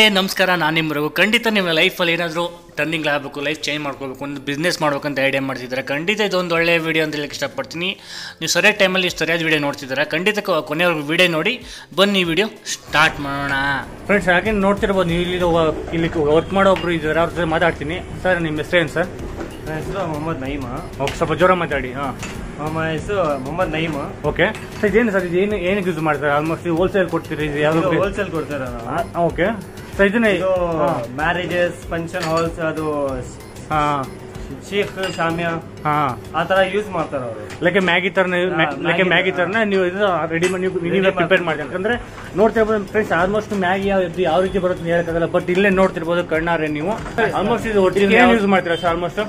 ನಮಸ್ಕಾರ ನಾನು ನಿಮ್ಮ ರಘು ಖಂಡಿತ ನಿಮ್ಮ ಲೈಫಲ್ಲಿ ಏನಾದರೂ ಟರ್ನಿಂಗ್ ಆಗಬೇಕು ಲೈಫ್ ಚೇಂಜ್ ಮಾಡ್ಕೋಬೇಕು ಒಂದು ಬಿಸ್ನೆಸ್ ಮಾಡ್ಬೇಕಂತ ಐಡಿಯಾ ಮಾಡ್ತಿದ್ದಾರೆ ಖಂಡಿತ ಇದೊಂದು ಒಳ್ಳೆ ವಿಡಿಯೋ ಅಂತ ಹೇಳಕ್ಕೆ ಇಷ್ಟಪಡ್ತೀನಿ ನೀವು ಸರಿಯಾದ ಟೈಮಲ್ಲಿ ಸರಿಯಾದ ವಿಡಿಯೋ ನೋಡ್ತಿದ್ದಾರೆ ಖಂಡಿತ ಕೊ- ಕೊನೆವರೆಗೂ ವಿಡಿಯೋ ನೋಡಿ ಬನ್ನಿ ಈ ವಿಡಿಯೋ ಸ್ಟಾರ್ಟ್ ಮಾಡೋಣ ಫ್ರೆಂಡ್ಸ್ ಹಾಗೆ ನೋಡ್ತಿರ್ಬೋದು ನೀವು ಇಲ್ಲಿ ಒ- ಇಲ್ಲಿ ವರ್ಕ್ ಮಾಡೋ ಒಬ್ರು ಇದ್ದಾರೆ ಅವ್ರ ಜೊತೆ ಮಾತಾಡ್ತೀನಿ ಸರ್ ನಿಮ್ಮ ಹೆಸರೇನು ಸರ್ ನನ್ನ ಹೆಸರು ಮೊಹಮ್ಮದ್ ನಯೀಮ ಓಕೆ ಸ್ವಲ್ಪ ಜೋರ ಮಾತಾಡಿ ಹಾಂ ನಮ್ಮ ಹೆಸರು ಮೊಹಮ್ಮದ್ ನಯೀಮ ಓಕೆ ಸರ್ ಇದೇನು ಸರ್ ಇದು ಏನು ಏನಕ್ಕೆ ಯೂಸ್ ಮಾಡ್ತಾರೆ ಆಲ್ಮೋಸ್ಟ್ ಹೋಲ್ಸೇಲ್ ಕೊಡ್ತೀರಿ ಇದು ಯಾವುದು ಹೋಲ್ಸೇಲ್ ಕೊಡ್ತಾರೆ ನಾವು ಓಕೆ ಸರ್ ಇದನ್ನ ಇದು ಮ್ಯಾರೇಜಸ್ ಫಂಕ್ಷನ್ ಹಾಲ್ಸ್ ಅದು ಹಾಂ ಶೇಖ್ ಶಾಮ್ಯ ಹಾಂ ಆ ತರ ಯೂಸ್ ಮಾಡ್ತಾರೆ ಅವರು ಲೈಕ್ ಮ್ಯಾಗಿ ತರನ ಹಾ, ಲೈಕ್ ಮ್ಯಾಗಿ ಮ್ಯಾಗಿ ತರ. ತರನ ನೀವು ಇದು ರೆಡಿ ಮಾಡಿ ನೀವು ನೀವೇ Ready ಪ್ರಿಪೇರ್ ಮಾಡಿ ಯಾಕಂದ್ರೆ ನೋಡ್ತಿರ್ಬೋದು ಫ್ರೆಂಡ್ಸ್ ಆಲ್ಮೋಸ್ಟ್ ಮ್ಯಾಗಿ ಯಾವ ಇದು ಯಾವ ರೀತಿ ಬರುತ್ತೆ ಅಂತ ಹೇಳಕ್ಕಾಗಲ್ಲ ಬಟ್ ಇಲ್ಲೇ ನೋಡ್ತಿರ್ಬೋದು ಕಣ್ಣಾರೆ ನೀವು ಆಲ್ಮೋಸ್ಟ್ ಇದು ಒಟ್ಟಿಗೆ ಏನು ಯೂಸ್ ಮಾಡ್ತೀರಾ ಸರ್ ಆಲ್ಮೋಸ್ಟ್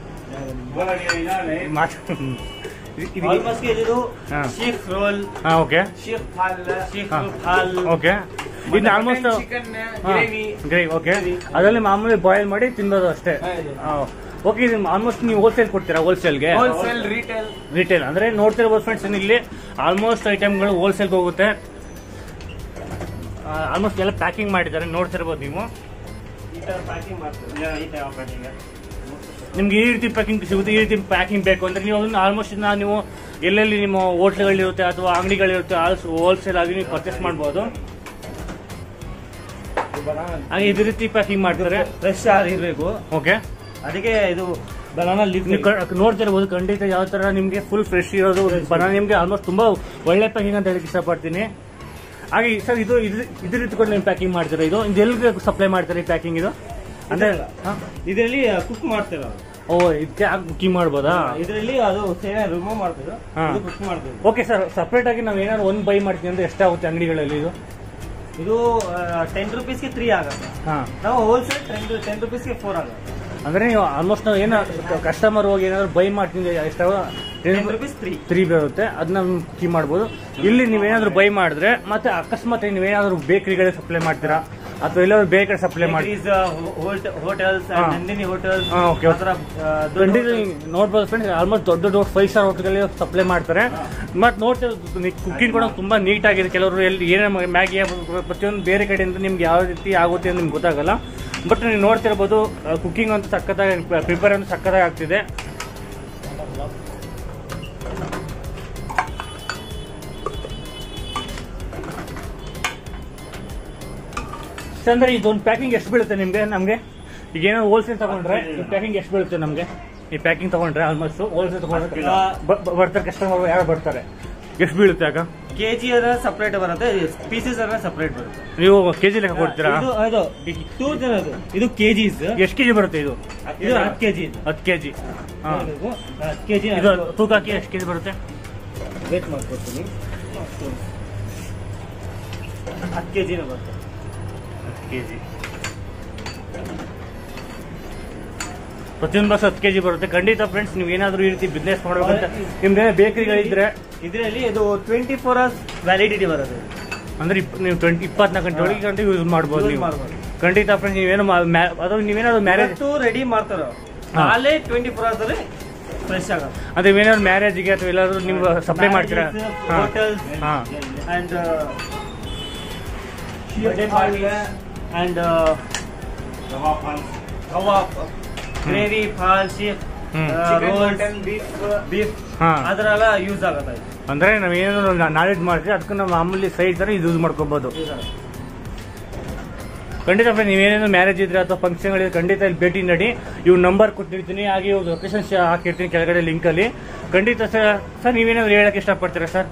ಆಲ್ಮೋಸ್ಟ್ ಇದು ಹಾ. ಶೇಖ್ ರೋಲ್ ಹಾಂ ಓಕೆ ಶೇಖ್ ಫಾಲ್ ಶೇಖ್ ಹಾ. ಫಾಲ್ ಓಕೆ ಇನ್ನು almost chicken gravy gravy okay ಅದರಲ್ಲಿ ಮಾಮೂಲಿ ಬಾಯ್ಲ್ ಮಾಡಿ ತಿನ್ನೋದು ಅಷ್ಟೇ ಓಕೆ ಇದು ಆಲ್ಮೋಸ್ಟ್ ನೀವು ಹೋಲ್ಸೇಲ್ ಕೊಡ್ತೀರಾ ಹೋಲ್ಸೇಲ್ಗೆ ಹೋಲ್ಸೇಲ್ ರಿಟೇಲ್ ರಿಟೇಲ್ ಅಂದ್ರೆ ನೋಡ್ತಿರ್ಬೋದು ಫ್ರೆಂಡ್ಸ್ ಇಲ್ಲಿ ಆಲ್ಮೋಸ್ಟ್ ಐಟಮ್ಗಳು ಹೋಲ್ಸೇಲ್ಗೆ ಹೋಗುತ್ತೆ ಆಲ್ಮೋಸ್ಟ್ ಎಲ್ಲ ಪ್ಯಾಕಿಂಗ್ ಮಾಡಿದ್ದಾರೆ ನೋಡ್ತಿರ್ಬೋದು ನೀವು ಈ ತರ ಪ್ಯಾಕಿಂಗ್ ಮಾಡ್ತಾರೆ ಈ ತರ ಪ್ಯಾಕಿಂಗ್ ನಿಮ್ಗೆ ಈ ರೀತಿ ಪ್ಯಾಕಿಂಗ್ ಸಿಗುತ್ತೆ ಈ ರೀತಿ ಪ್ಯಾಕಿಂಗ್ ಬೇಕು ಅಂದ್ರೆ ನೀವು ಅದನ್ನ ಆಲ್ಮೋಸ್ಟ್ ಇದನ್ನ ನೀವು ಎಲ್ಲೆಲ್ಲಿ ನಿಮ್ಮ ಹೋಟ್ಲ್ಗಳಿರುತ್ತೆ ಅಥವಾ ಅಂಗಡಿಗಳಿರುತ್ತೆ ಹೋಲ್ಸೇಲ್ ಆಗಿ ನೀವು ಪರ್ಚೇಸ್ ಮಾಡ್ಬೋದು ಹಾಗೆ ಇದೇ ರೀತಿ ಪ್ಯಾಕಿಂಗ್ ಮಾಡ್ತಾರೆ ಫ್ರೆಶ್ ಆಗಿರ್ಬೇಕು ಓಕೆ ಅದಕ್ಕೆ ಇದು ಬನಾನಾ ಲೀಫ್ ನೀವು ಕ- ನೋಡ್ತಿರ್ಬೋದು ಖಂಡಿತ ಯಾವ ತರ ನಿಮ್ಗೆ ಫುಲ್ ಫ್ರೆಶ್ ಇರೋದು ಬನಾನ ನಿಮ್ಗೆ ಆಲ್ಮೋಸ್ಟ್ ತುಂಬಾ ಒಳ್ಳೆ ಪ್ಯಾಕಿಂಗ್ ಅಂತ ಹೇಳಕ್ ಇಷ್ಟಪಡ್ತೀನಿ ಹಾಗೆ ಸರ್ ಇದು ಇದು- ಇದೇ ರೀತಿ ಕೂಡ ನೀವು ಪ್ಯಾಕಿಂಗ್ ಮಾಡ್ತೀರಾ ಇದು ಇದು ಎಲ್ಲಿಗೆ ಸಪ್ಲೈ ಮಾಡ್ತಾರೆ ಈ ಪ್ಯಾಕಿಂಗ್ ಇದು ಅಂದ್ರೆ ಹಾ? ಇದರಲ್ಲಿ ಕುಕ್ ಮಾಡ್ತಾರೆ ಅವರು ಓ ಇದಕ್ಕೆ ಕುಕಿಂಗ್ ಮಾಡ್ಬೋದಾ ಇದರಲ್ಲಿ ಅದು ಸೇನೆ ರಿಮೂವ್ ಮಾಡ್ತಿದ್ರು ಹಾ. ಇದು ಕುಕ್ ಮಾಡ್ತಿದ್ರು ಓಕೆ ಸರ್ ಸಪ್ರೇಟ್ ಆಗಿ ನಾವು ಏನಾದ್ರು ಒಂದು ಬೈ ಮಾಡ್ತೀವಿ ಅಂದ್ರೆ ಎಷ್ಟಾಗುತ್ತೆ ಅಂಗಡಿಗಳಲ್ಲಿ ಇದು ಇದು ಟೆನ್ ರುಪೀಸ್ಗೆ ತ್ರೀ ಆಗುತ್ತೆ ಹಾ ನಾವು ಹೋಲ್ಸೇಲ್ ಟೆನ್ ಟೆನ್ ರುಪೀಸ್ಗೆ ಫೋರ್ ಆಗುತ್ತೆ ಅಂದ್ರೆ ನೀವು ಆಲ್ಮೋಸ್ಟ್ ನಾವು ಏನೋ ಕಸ್ಟಮರ್ ಹೋಗಿ ಏನಾದ್ರು ಬೈ ಮಾಡ್ತೀನಿ ಎಷ್ಟಾಗ ಟೆನ್ ರುಪೀಸ್ ತ್ರೀ ತ್ರೀ ಬರುತ್ತೆ ಅದನ್ನ ಕುಕಿಂಗ್ ಮಾಡ್ಬೋದು ಇಲ್ಲಿ ನೀವೇನಾದ್ರೂ ಬೈ ಮಾಡಿದ್ರೆ ಮತ್ತೆ ಅಕಸ್ಮಾತ್ ನೀವೇನಾದ್ರೂ ಬೇಕರಿಗಳಿಗೆ ಸಪ್ಲೈ ಮಾಡ್ತೀರಾ ಅಥವಾ ಎಲ್ಲಾದ್ರೂ ಬೇರೆ ಕಡೆ ಸಪ್ಲೈ ಮಾಡ್ತೀರಾ ಹೋಟೆಲ್ಸ್ ಹಾ. ನಂದಿನಿ ಹೋಟೆಲ್ಸ್ ಹಾ, okay, okay. ಖಂಡಿತ ನೀವು ನೋಡ್ಬೋದು ಫ್ರೆಂಡ್ಸ್ ಆಲ್ಮೋಸ್ಟ್ ದೊಡ್ಡ ದೊಡ್ಡ ಫೈವ್ ಸ್ಟಾರ್ ಹೋಟೆಲ್ಗಳಲ್ಲಿ ಸಪ್ಲೈ ಮಾಡ್ತಾರೆ ಮತ್ತೆ ನೋಡ್ತೀವಿ ಕುಕಿಂಗ್ ಕೂಡ ತುಂಬಾ ನೀಟ್ ಆಗಿದೆ ಕೆಲವರು ಎಲ್ಲಿ ಏನೇ ಮ್ಯಾಗಿ ಪ್ರತಿಯೊಂದು ಬೇರೆ ಕಡೆಯಿಂದ ನಿಮ್ಗೆ ಯಾವ ರೀತಿ ಆಗುತ್ತೆ ಅಂತ ನಿಮ್ಗೆ ಗೊತ್ತಾಗಲ್ಲ ಬಟ್ ನೀವು ನೋಡ್ತಿರ್ಬೋದು ಕುಕಿಂಗ್ ಅಂತ ಸಖತ್ತಾಗಿ ಪ್ರಿಪೇರ್ ಅಂತ ಸಖತ್ತಾಗಿ ಆಗ್ತಿದೆ ಸರ್, ಅಂದ್ರೆ ಇದೊಂದು ಪ್ಯಾಕಿಂಗ್ ಎಷ್ಟು ಬೀಳುತ್ತೆ ನಿಮ್ಗೆ ನಮ್ಗೆ ಈಗ ಏನೋ ಹೋಲ್ಸೇಲ್ ತಗೊಂಡ್ರೆ ಈ ಪ್ಯಾಕಿಂಗ್ ಎಷ್ಟು ಬೀಳುತ್ತೆ ನಮ್ಗೆ ಈ ಪ್ಯಾಕಿಂಗ್ ತಗೊಂಡ್ರೆ ಆಲ್ಮೋಸ್ಟ್ ಹೋಲ್ಸೇಲ್ ತಗೊಂಡ್ರೆ ಆ, ಬ- ಬ- ಬರ್ತಾರೆ ಕಸ್ಟಮರ್ ಯಾರು ಬರ್ತಾರೆ ಎಷ್ಟು ಬೀಳುತ್ತೆ ಆಗ ಕೆಜಿ ಅದ ಸಪರೇಟ್ ಬರುತ್ತೆ ಪೀಸಸ್ ಅನ್ನ ಸಪರೇಟ್ ಬರುತ್ತೆ ನೀವು ಕೆಜಿ ಲೆಕ್ಕ ಕೊಡ್ತೀರಾ ಇದು ಅದು ಟೂ ಜನದು ಇದು ಕೆಜಿಸ್ ಎಷ್ಟು ಕೆಜಿ ಬರುತ್ತೆ ಇದು ಇದು ಹತ್ತು ಕೆಜಿ ಹತ್ತು ಕೆಜಿ ಹತ್ತು ಕೆಜಿ ಇದು ತೂಕ ಹಾಕಿ ಎಷ್ಟು ಕೆಜಿ ಬರುತ್ತೆ ವೇಟ್ ಮಾಡ್ಕೊಡ್ತೀನಿ ಹತ್ತು ಕೆಜಿನ ಬರುತ್ತೆ ಹತ್ತು ಕೆಜಿ ಪ್ರತಿಯೊಂದು ಬಸ್ ಹತ್ತು ಕೆಜಿ ಬರುತ್ತೆ ಖಂಡಿತ ಫ್ರೆಂಡ್ಸ್ ನೀವು ಏನಾದರೂ ಈ ರೀತಿ ಬಿಸ್ನೆಸ್ ಮಾಡ್ಬೇಕಂತ ನಿಮ್ದೇ ಬೇಕರಿಗಳಿದ್ರೆ ಇದರಲ್ಲಿ ಇದು ಟ್ವೆಂಟಿ ಫೋರ್ ಅವರ್ಸ್ ವ್ಯಾಲಿಡಿಟಿ ಬರುತ್ತೆ ಅಂದ್ರೆ ಇಪ್- ನೀವು ಟ್ವೆಂಟಿ ಇಪ್ಪತ್ನಾಲ್ಕು ಗಂಟೆ ಒಳಗೆ ಗಂಟೆ ಯೂಸ್ ಮಾಡ್ಬೋದು Use ನೀವು ಮಾಡ್ಬೋದು. ಖಂಡಿತ ಫ್ರೆಂಡ್ಸ್ ನೀವೇನು ಮಾ- ಮ್ಯಾ- ಅದು ನೀವೇನಾದ್ರು ಮ್ಯಾರೇಜ್ ಇವತ್ತು ರೆಡಿ ಮಾಡ್ತಾರೆ ಅವ್ರು. ಹಾ. ನಾಳೆ ಟ್ವೆಂಟಿ ಫೋರ್ ಅವರ್ಸ್ ಅಲ್ಲಿ ಫ್ರೆಶ್ ಆಗುತ್ತೆ ಅದೇ ಏನಾದ್ರು ಮ್ಯಾರೇಜ್ಗೆ ಅಥವಾ ಎಲ್ಲಾದ್ರೂ ನೀವು ಸಪ್ಲೈ ಮಾಡ್ತೀರಾ ಹಾ. ಹೋಟೆಲ್ಸ್ ಹಾ and uh, birthday parties and uh, kebab, gravy, fowl sheep hmm. Beef ಹಾ. ಅದರೆಲ್ಲ ಯೂಸ್ ಆಗುತ್ತೆ ಇದು. ಅಂದ್ರೆ ನಾವೇನಾದ್ರು ನಾಲೆಜ್ ಮಾಡ್ತೀವಿ ಅದಕ್ಕೆ ನಾವು ಮಾಮೂಲಿ ಸೈಡ್ ತರ ಯೂಸ್ ಮಾಡ್ಕೋಬಹುದು Use ಆಗುತ್ತೆ. ಖಂಡಿತ ಫ್ರೆಂಡ್ ನೀವೇನಾದ್ರು ಮ್ಯಾರೇಜ್ ಇದ್ರೆ ಅಥವಾ ಫಂಕ್ಷನ್ಗಳಿದ್ರೆ ಖಂಡಿತ ಇಲ್ಲಿ ಭೇಟಿ ನೀಡಿ ಇವ್ ನಂಬರ್ ಕೊಟ್ಟಿರ್ತೀನಿ ಹಾಗೆ ಇವ್ರ ಲೊಕೇಶನ್ ಹಾಕಿರ್ತೀನಿ ಕೆಳಗಡೆ ಲಿಂಕ್ ಅಲ್ಲಿ ಖಂಡಿತ ಸರ್ ಸರ್ ನೀವೇನಾದ್ರು ಹೇಳಕ್ ಇಷ್ಟಪಡ್ತೀರಾ ಸರ್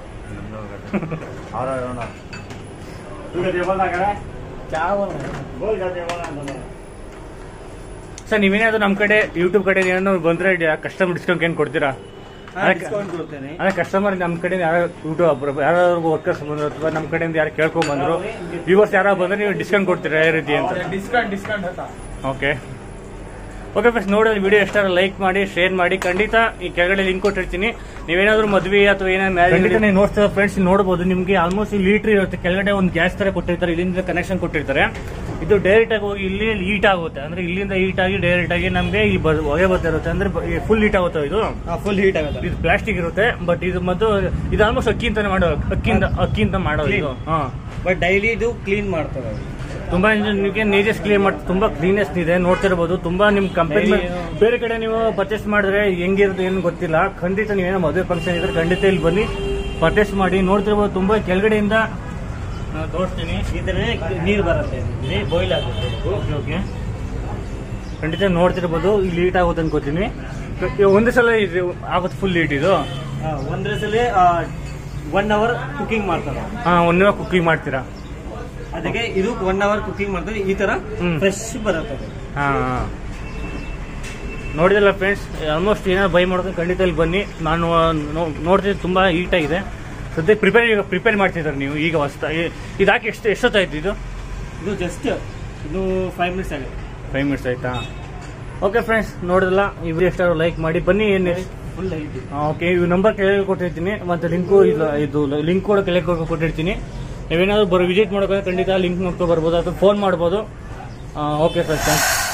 ಸರ್ ನೀವೇನಾದ್ರು ನಮ್ಮ ಕಡೆ ಯೂಟ್ಯೂಬ್ ಕಡೆ ಏನಾದ್ರು ಬಂದ್ರೆ ಕಸ್ಟಮರ್ ಡಿಸ್ಕೌಂಟ್ ಏನು ಕೊಡ್ತೀರಾ ಹಾ, ಅದಕ್ಕೆ- discount ಕೊಡ್ತೇನೆ ಅದೇ ಕಸ್ಟಮರ್ ನಮ್ಮ ಕಡೆ ಯಾರು ಯೂಟ್ಯೂಬ್ ಯಾರು ವರ್ಕರ್ಸ್ ಬಂದ್ರು ಅಥವಾ ನಮ್ಮ ಕಡೆಯಿಂದ ಯಾರು ಕೇಳ್ಕೊಂಡ್ ಬಂದ್ರು ವ್ಯೂವರ್ಸ್ ಯಾರು ಬಂದ್ರೆ ನೀವು ಡಿಸ್ಕೌಂಟ್ ಕೊಡ್ತೀರಾ ಯಾವ ರೀತಿ ಅಂತ discount discount okay okay friends ನೋಡಿ ವಿಡಿಯೋ ಎಷ್ಟಾರ ಲೈಕ್ ಮಾಡಿ ಶೇರ್ ಮಾಡಿ ಖಂಡಿತ ಈ ಕೆಳಗಡೆ ಲಿಂಕ್ ಕೊಟ್ಟಿರ್ತೀನಿ ನೀವೇನಾದ್ರೂ ಮದುವೆ ಅಥವಾ ಏನಾದ್ರು ಖಂಡಿತ ನೀವು ನೋಡ್ತಾ ಫ್ರೆಂಡ್ಸ್ ನೋಡಬಹುದು ನಿಮಗೆ ಆಲ್ಮೋಸ್ಟ್ ಲೀಟರ್ ಇರುತ್ತೆ ಕೆಳಗಡೆ ಒಂದು ಗ್ಯಾಸ್ ತರ ಕೊಟ್ಟಿರ್ತಾರೆ ಇಲ್ಲಿಂದ ಕನೆಕ್ಷನ್ ಕೊಟ್ಟಿರ್ತಾರೆ ಇದು ಡೈರೆಕ್ಟ್ ಆಗಿ ಹೋಗಿ ಇಲ್ಲಿ ಹೀಟ್ ಆಗುತ್ತೆ ಅಂದ್ರೆ ಇಲ್ಲಿಂದ ಹೀಟ್ ಆಗಿ ಡೈರೆಕ್ಟ್ ಆಗಿ ನಮಗೆ ಈ ಬ- ಹೊಗೆ ಬರ್ತಾ ಇರುತ್ತೆ ಅಂದ್ರೆ ಫುಲ್ ಹೀಟ್ ಆಗುತ್ತೆ ಇದು ಫುಲ್ ಹೀಟ್ ಆಗುತ್ತೆ ಇದು ಪ್ಲಾಸ್ಟಿಕ್ ಇರುತ್ತೆ ಬಟ್ ಇದು ಮತ್ತು ಇದು ಆಲ್ಮೋಸ್ಟ್ ಅಕ್ಕಿ ಅಂತಾನೆ ಮಾಡೋ ಅಕ್ಕಿಯಿಂದ ಅಕ್ಕಿಯಿಂದ ಮಾಡೋದು ಇದು ಹಾ ಬಟ್ ಡೈಲಿ ಇದು ಕ್ಲೀನ್ ಮಾಡ್ತಾರೆ ಅವ್ರು. ತುಂಬಾ ನಿಮಗೆ ನೇಜಸ್ ಕ್ಲೀನ್ ಮಾಡಿ ತುಂಬಾ ಕ್ಲೀನೆಸ್ ಇದೆ ನೋಡ್ತಿರ್ಬೋದು ತುಂಬಾ ನಿಮ್ ಕಂಪನಿ ಬೇರೆ ಕಡೆ ನೀವು ಪರ್ಚೇಸ್ ಮಾಡಿದ್ರೆ ಹೆಂಗಿರುತ್ತೆ ಏನು ಗೊತ್ತಿಲ್ಲ ಖಂಡಿತ ನೀವೇನೋ ಮದುವೆ ಫಂಕ್ಷನ್ ಇದ್ರೆ ಖಂಡಿತ ಇಲ್ಲಿ ಬನ್ನಿ ಪರ್ಚೇಸ್ ಮಾಡಿ ನೋಡ್ತಿರ್ಬೋದು ತುಂಬಾ ಕೆಳಗಡೆಯಿಂದ ನಾನು ತೋರಿಸ್ತೀನಿ ಈ ತರ ನೀರು ಬರುತ್ತೆ ಬಾಯ್ಲ್ ಆಗುತ್ತೆ ಓಕೆ ಓಕೆ ಖಂಡಿತ ನೋಡ್ತಿರ್ಬೋದು ಇಲ್ಲಿ ಲೀಟ್ ಆಗುತ್ತೆ ಅನ್ಕೋತೀನಿ ಒಂದೇ ಸಲ ಇದು ಆಗುತ್ತೆ ಫುಲ್ ಲೀಟ್ ಇದು ಆ, ಒಂದ್ರ ಸಲ ಒನ್ ಅವರ್ ಕುಕಿಂಗ್ ಮಾಡ್ತಾರೆ ಹಾ ಒಂದೇ ಕುಕಿಂಗ್ ಮಾಡ್ತೀರಾ ಅದಕ್ಕೆ ಇದು ಒನ್ ಅವರ್ ಕುಕಿಂಗ್ ಮಾಡ್ತಾರೆ ಈ ತರ ಹ್ಮ್. ಫ್ರೆಶ್ ಬರುತ್ತೆ ಅದು. ಹಾ ಹಾ. ನೋಡಿದಲ್ಲ ಫ್ರೆಂಡ್ಸ್ ಆಲ್ಮೋಸ್ಟ್ ಏನಾದ್ರು ಬೈ ಮಾಡೋದು ಖಂಡಿತ ಇಲ್ಲಿ ಬನ್ನಿ ನಾನು ನೋ- ನೋಡ್ತಿದ್ದೆ ತುಂಬಾ ಹೀಟ್ ಆಗಿದೆ ಸದ್ಯಕ್ಕೆ ಪ್ರಿಪೇರ್ ಈಗ ಪ್ರಿಪೇರ್ ಮಾಡ್ತಿದ್ದಾರೆ ನೀವು ಈಗ ಹೊಸ್ತ ಇದು ಹಾಕಿ ಎಷ್ಟು ಎಷ್ಟೊತ್ತಾಯ್ತು ಇದು ಇದು ಜಸ್ಟ್ ಇದು ಫೈವ್ ಮಿನಿಟ್ಸ್ ಆಗುತ್ತೆ ಫೈವ್ ಮಿನಿಟ್ಸ್ ಆಯ್ತಾ ಓಕೆ ಫ್ರೆಂಡ್ಸ್ ನೋಡಿದಲ್ಲ ಈ ವಿಡಿಯೋ ಎಷ್ಟಾದ್ರು ಲೈಕ್ ಮಾಡಿ ಬನ್ನಿ ಏನು ಫುಲ್ ಹೈಟ್ ಓಕೆ ಇವು ನಂಬರ್ ಕೆಳಗೆ ಕೊಟ್ಟಿರ್ತೀನಿ ಮತ್ತೆ ಲಿಂಕು ಇದು ಇದು ಲಿಂಕ್ ಕೂಡ ಕೆಳಗೆ ಕೊಟ್ಟಿರ್ತೀನಿ ನೀವೇನಾದ್ರು ಬರೋ ವಿಸಿಟ್ ಮಾಡೋಕೆ ಖಂಡಿತ ಲಿಂಕ್ ನೋಡ್ಕೊಂಡು ಬರ್ಬೋದು ಅಥವಾ ಫೋನ್ ಮಾಡ್ಬೋದು ಓಕೆ ಸರ್ ಥ್ಯಾಂಕ್ಸ್